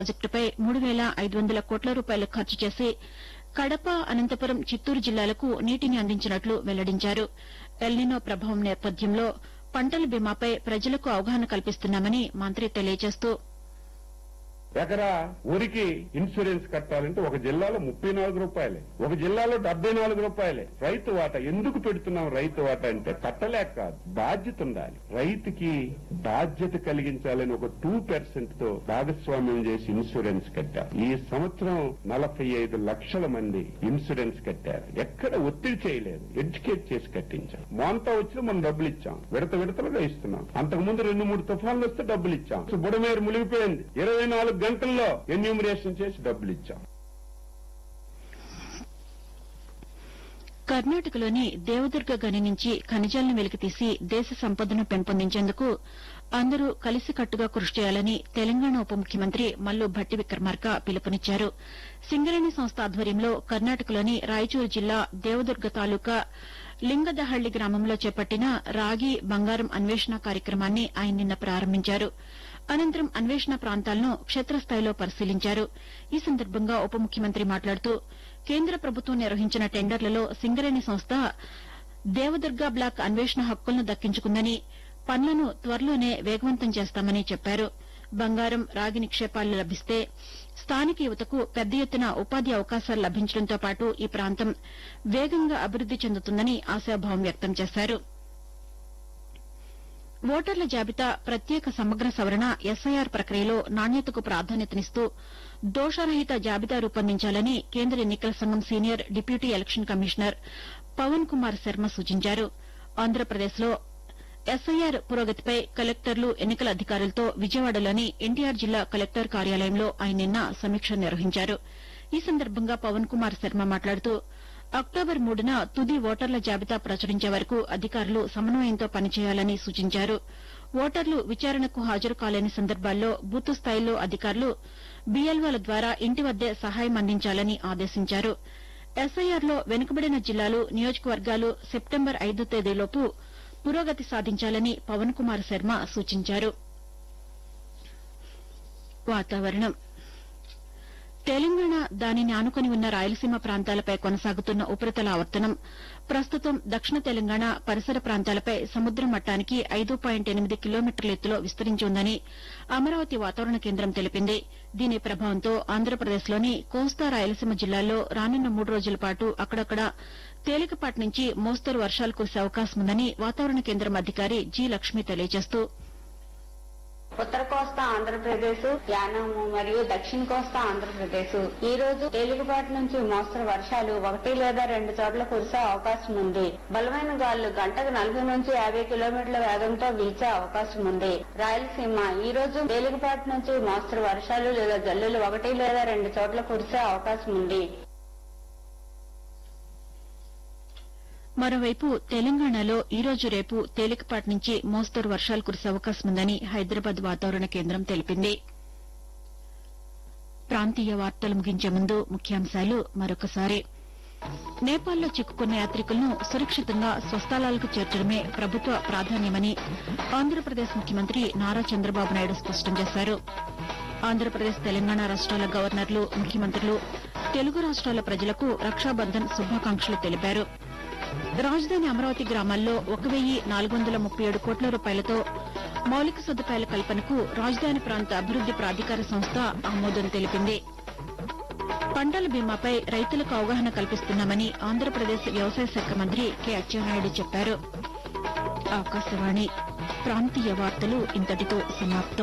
ప్రాజెక్టుపై మూడు వేల ఐదు వందల కోట్ల రూపాయలు ఖర్చు చేసి కడప అనంతపురం చిత్తూరు జిల్లాలకు నీటిని అందించినట్లు వెల్లడించారు ఎల్నినో ప్రభావం నేపథ్యంలో పంటల బీమాపై ప్రజలకు అవగాహన కల్పిస్తున్నామని మంత్రి తెలియజేస్తూ ఎకరా ఊరికి ఇన్సూరెన్స్ కట్టాలంటే ఒక జిల్లాలో ముప్పై నాలుగు రూపాయలే ఒక జిల్లాలో డెబ్బై నాలుగు రూపాయలే రైతు వాటా ఎందుకు పెడుతున్నాం రైతు వాటా అంటే కట్టలేక కాదు బాధ్యత ఉండాలి రైతుకి బాధ్యత కలిగించాలని ఒక టూ పర్సెంట్ తో భాగస్వామ్యం చేసి ఇన్సూరెన్స్ కట్టారు ఈ సంవత్సరం నలభై ఐదు లక్షల మంది ఇన్సూరెన్స్ కట్టారు ఎక్కడ ఒత్తిడి చేయలేదు ఎడ్యుకేట్ చేసి కట్టించాం మోంతా వచ్చిన మనం డబ్బులు ఇచ్చాం విడత విడతలుగా ఇస్తున్నాం అంతకు ముందు రెండు మూడు తుఫాన్లు వస్తే డబ్బులు ఇచ్చాం బుడమేరు మునిగిపోయింది ఇరవై నాలుగు గంటల్లో ఎన్యూమరేషన్ చేసి డబ్బులు ఇచ్చాం కర్ణాటకలోని దేవదుర్గ గని నుంచి ఖనిజాలను వెలికితీసి దేశ సంపదను పెంపొందించేందుకు అందరూ కలిసికట్టుగా కృషి చేయాలని తెలంగాణ ఉప ముఖ్యమంత్రి మల్లు భట్టి విక్రమార్క పిలుపునిచ్చారు సింగరేణి సంస్థ ఆధ్వర్యంలో కర్ణాటకలోని రాయచూరు జిల్లా దేవదుర్గ తాలూకా లింగదహళ్లి గ్రామంలో చేపట్టిన రాగి బంగారం అన్వేషణ కార్యక్రమాన్ని ఆయన నిన్న ప్రారంభించారు అనంతరం అన్వేషణ ప్రాంతాలను క్షేత్రస్థాయిలో పరిశీలించారు ఈ సందర్భంగా ఉప ముఖ్యమంత్రి మాట్లాడుతూ కేంద్ర ప్రభుత్వం నిర్వహించిన టెండర్లలో సింగరేణి సంస్థ దేవదుర్గ బ్లాక్ అన్వేషణ హక్కులను దక్కించుకుందని పనులను త్వరలోనే వేగవంతం చేస్తామని చెప్పారు బంగారం రాగి నిక్షేపాలు లభిస్తే స్థానిక యువతకు పెద్ద ఎత్తున ఉపాధి అవకాశాలు లభించడంతో పాటు ఈ ప్రాంతం వేగంగా అభివృద్ది చెందుతుందని ఆశాభావం వ్యక్తం చేశారు ఓటర్ల జాబితా ప్రత్యేక సమగ్ర సవరణ ఎస్ఐఆర్ ప్రక్రియలో నాణ్యతకు ప్రాధాన్యతనిస్తూ దోషరహిత జాబితా రూపొందించాలని కేంద్ర ఎన్నికల సంఘం senior deputy election commissioner Pawan Kumar Sharma సూచించారు ఆంధ్రప్రదేశ్లో ఎస్ఐఆర్ పురోగతిపై కలెక్టర్లు ఎన్నికల అధికారులతో విజయవాడలోని ఎన్టీఆర్ జిల్లా కలెక్టర్ కార్యాలయంలో ఆయన నిన్న సమీక్ష నిర్వహించారు ఈ సందర్భంగా పవన్ కుమార్ శర్మ మాట్లాడుతూ అక్టోబర్ మూడున తుది ఓటర్ల జాబితా ప్రచురించే వరకు అధికారులు సమన్వయంతో పనిచేయాలని సూచించారు ఓటర్లు విచారణకు హాజరు కాలేని సందర్భాల్లో బూత్ స్థాయిలో అధికారులు బీఎల్ఓల ద్వారా ఇంటి వద్దే సహాయం అందించాలని ఆదేశించారు ఎస్ఐఆర్లో వెనుకబడిన జిల్లాలు నియోజకవర్గాలు సెప్టెంబర్ ఐదు తేదీలోపు పురోగతి సాధించాలని పవన్ కుమార్ శర్మ సూచించారు వాతావరణం తెలంగాణ దానిని ఆనుకుని ఉన్న రాయలసీమ ప్రాంతాలపై కొనసాగుతున్న ఉపరితల ఆవర్తనం ప్రస్తుతం దక్షిణ తెలంగాణ పరిసర ప్రాంతాలపై సముద్ర మట్టానికి ఐదు పాయింట్ ఎనిమిది కిలోమీటర్ల ఎత్తులో విస్తరించి ఉందని అమరావతి వాతావరణ కేంద్రం తెలిపింది దీని ప్రభావంతో ఆంధ్రప్రదేశ్లోని కోస్తా రాయలసీమ జిల్లాల్లో రానున్న మూడు రోజుల పాటు అక్కడక్కడ తేలికపాటి నుంచి మోస్తరు వర్షాలు కురిసే అవకాశం ఉందని వాతావరణ కేంద్రం అధికారి జి లక్ష్మి తెలియజేస్తూ ఉత్తర కోస్తా ఆంధ్రప్రదేశ్ యానము మరియు దక్షిణ కోస్తా ఆంధ్రప్రదేశ్ ఈ రోజు తేలికపాటి నుంచి మోస్తరు వర్షాలు ఒకటి లేదా రెండు చోట్ల కురిసే అవకాశం ఉంది బలమైన గాలులు గంటకు నలభై నుంచి యాభై కిలోమీటర్ల వేగంతో వీచే అవకాశం ఉంది రాయలసీమ ఈ రోజు తేలికపాటి నుంచి మోస్తరు వర్షాలు లేదా జల్లులు ఒకటి లేదా రెండు చోట్ల కురిసే అవకాశం ఉంది మరోవైపు తెలంగాణలో ఈ రోజు రేపు తేలికపాటి నుంచి మోస్తరు వర్షాలు కురిసే అవకాశం ఉందని హైదరాబాద్ వాతావరణ కేంద్రం తెలిపింది ప్రాంతీయ వార్తలు ముగించే ముందు ముఖ్యాంశాలు మరొకసారి నేపాల్లో చిక్కుకున్న యాత్రికులను సురక్షితంగా స్వస్థలాలకు చేర్చడమే ప్రభుత్వ ప్రాధాన్యమని ఆంధ్రప్రదేశ్ ముఖ్యమంత్రి నారా చంద్రబాబు నాయుడు స్పష్టం చేశారు ఆంధ్రప్రదేశ్ తెలంగాణ రాష్ట్రాల గవర్నర్లు ముఖ్యమంత్రులు తెలుగు రాష్ట్రాల ప్రజలకు రక్షాబంధన్ శుభాకాంక్షలు తెలిపారు రాజధాని అమరావతి గ్రామాల్లో ఒక వెయ్యి నాలుగు వందల ముప్పై ఏడు కోట్ల రూపాయలతో మౌలిక సదుపాయాల కల్పనకు రాజధాని ప్రాంత అభివృద్ది ప్రాధికార సంస్థ ఆమోదం తెలిపింది పంటల బీమాపై రైతులకు అవగాహన కల్పిస్తున్నామని ఆంధ్రప్రదేశ్ వ్యవసాయ శాఖ మంత్రి కె అచ్చెన్నాయుడు చెప్పారు ఆకాశవాణి ప్రాంతీయ వార్తలు ఇంతటితో సమాప్తం